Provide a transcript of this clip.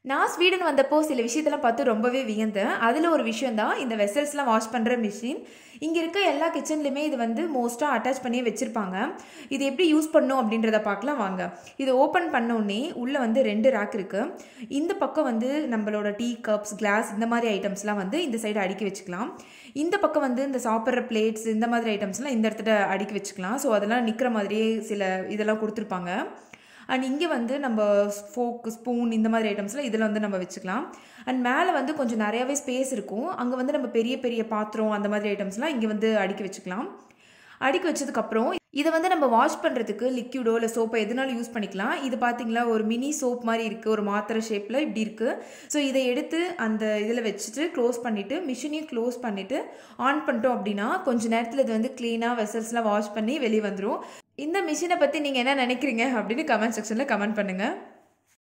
நான் ஸ்வீடன் வந்தப்போ சில விஷயத்தெல்லாம் பார்த்து ரொம்பவே வியந்தேன் அதில் ஒரு விஷயம் தான் இந்த வெசல்ஸ்லாம் வாஷ் பண்ணுற மிஷின் இங்கே இருக்க எல்லா கிச்சன்லையுமே இது வந்து மோஸ்ட்டாக அட்டாச் பண்ணி வச்சுருப்பாங்க இது எப்படி யூஸ் பண்ணும் அப்படின்றத பார்க்கலாம் வாங்க இது ஓப்பன் பண்ணோடனே உள்ளே வந்து ரெண்டு ரேக் இருக்குது இந்த பக்கம் வந்து நம்மளோட டீ கப்ஸ் கிளாஸ் இந்த மாதிரி ஐட்டம்ஸ்லாம் வந்து இந்த சைடு அடுக்கி வச்சுக்கலாம் இந்த பக்கம் வந்து இந்த சாப்பிட்ற பிளேட்ஸ் இந்த மாதிரி ஐட்டம்ஸ்லாம் இந்த இடத்துல அடுக்கி வச்சுக்கலாம் ஸோ அதெல்லாம் நிற்கிற மாதிரியே சில இதெல்லாம் கொடுத்துருப்பாங்க அண்ட் இங்கே வந்து நம்ம ஃபோக் ஸ்பூன் இந்த மாதிரி ஐட்டம்ஸ்லாம் இதில் வந்து நம்ம வச்சுக்கலாம் அண்ட் மேலே வந்து கொஞ்சம் நிறையாவே ஸ்பேஸ் இருக்கும் அங்கே வந்து நம்ம பெரிய பெரிய பாத்திரம் அந்த மாதிரி ஐட்டம்ஸ்லாம் இங்கே வந்து அடுக்கி வச்சுக்கலாம் அடுக்கி வச்சதுக்கப்புறம் இதை வந்து நம்ம வாஷ் பண்ணுறதுக்கு லிக்யூடோ இல்லை சோப்போ எதுனாலும் யூஸ் பண்ணிக்கலாம் இது பார்த்தீங்களா ஒரு மினி சோப் மாதிரி இருக்குது ஒரு மாத்திரை ஷேப்பில் இப்படி இருக்குது ஸோ இதை எடுத்து அந்த இதில் வச்சுட்டு க்ளோஸ் பண்ணிவிட்டு மிஷினையும் க்ளோஸ் பண்ணிவிட்டு ஆன் பண்ணிட்டோம் அப்படின்னா கொஞ்சம் நேரத்தில் இது வந்து க்ளீனாக வெசல்ஸ்லாம் வாஷ் பண்ணி வெளியே வந்துடும் இந்த மிஷினை பற்றி நீங்கள் என்ன நினைக்கிறீங்க அப்படின்னு கமெண்ட் செக்ஷனில் கமெண்ட் பண்ணுங்கள்